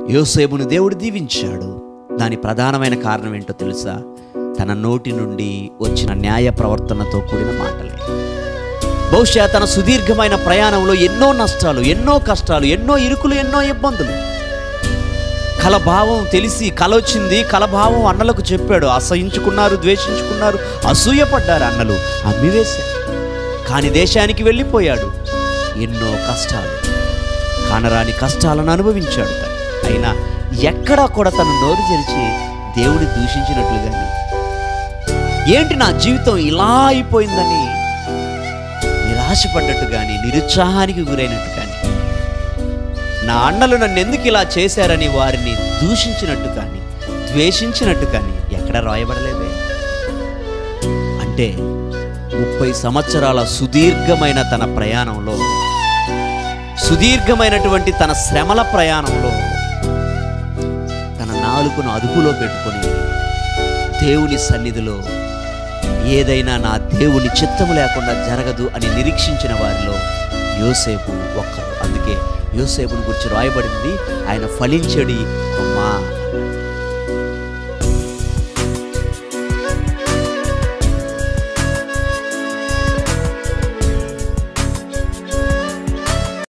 యోసేపును దేవుడు దీవించాడు దాని ప్రధానమైన కారణం ఏంటో తెలుసా తన నోటి నుండి వచ్చిన న్యాయ ప్రవర్తనతో కూడిన మాటలే బహుశా తన సుదీర్ఘమైన ప్రయాణంలో ఎన్నో నష్టాలు ఎన్నో కష్టాలు ఎన్నో ఇరుకులు ఎన్నో ఇబ్బందులు కలభావం తెలిసి కల వచ్చింది కలభావం అన్నలకు చెప్పాడు అసహించుకున్నారు ద్వేషించుకున్నారు అసూయపడ్డారు అన్నలు అమ్మివేశారు కాని దేశానికి వెళ్ళిపోయాడు ఎన్నో కష్టాలు కానరాని కష్టాలను అనుభవించాడు తను అయినా ఎక్కడా కూడా తను నోరు తెరిచి దేవుడి దూషించినట్లు కానీ ఏంటి నా జీవితం ఇలా అయిపోయిందని నిరాశపడ్డట్టు కానీ నిరుత్సాహానికి గురైనట్టు కానీ నా అన్నలు నన్ను ఎందుకు ఇలా చేశారని వారిని దూషించినట్టు కానీ ద్వేషించినట్టు కానీ ఎక్కడ రాయబడలేదే అంటే ముప్పై సంవత్సరాల సుదీర్ఘమైన తన ప్రయాణంలో సుదీర్ఘమైనటువంటి తన శ్రమల ప్రయాణంలో తన నాలుకను అదుపులో పెట్టుకొని దేవుని సన్నిధిలో ఏదైనా నా దేవుని చిత్తము లేకుండా జరగదు అని నిరీక్షించిన వారిలో యోసేపు ఒక్కరు అందుకే యోసేపుని గురించి రాయబడింది ఆయన ఫలించడి కొమ్మ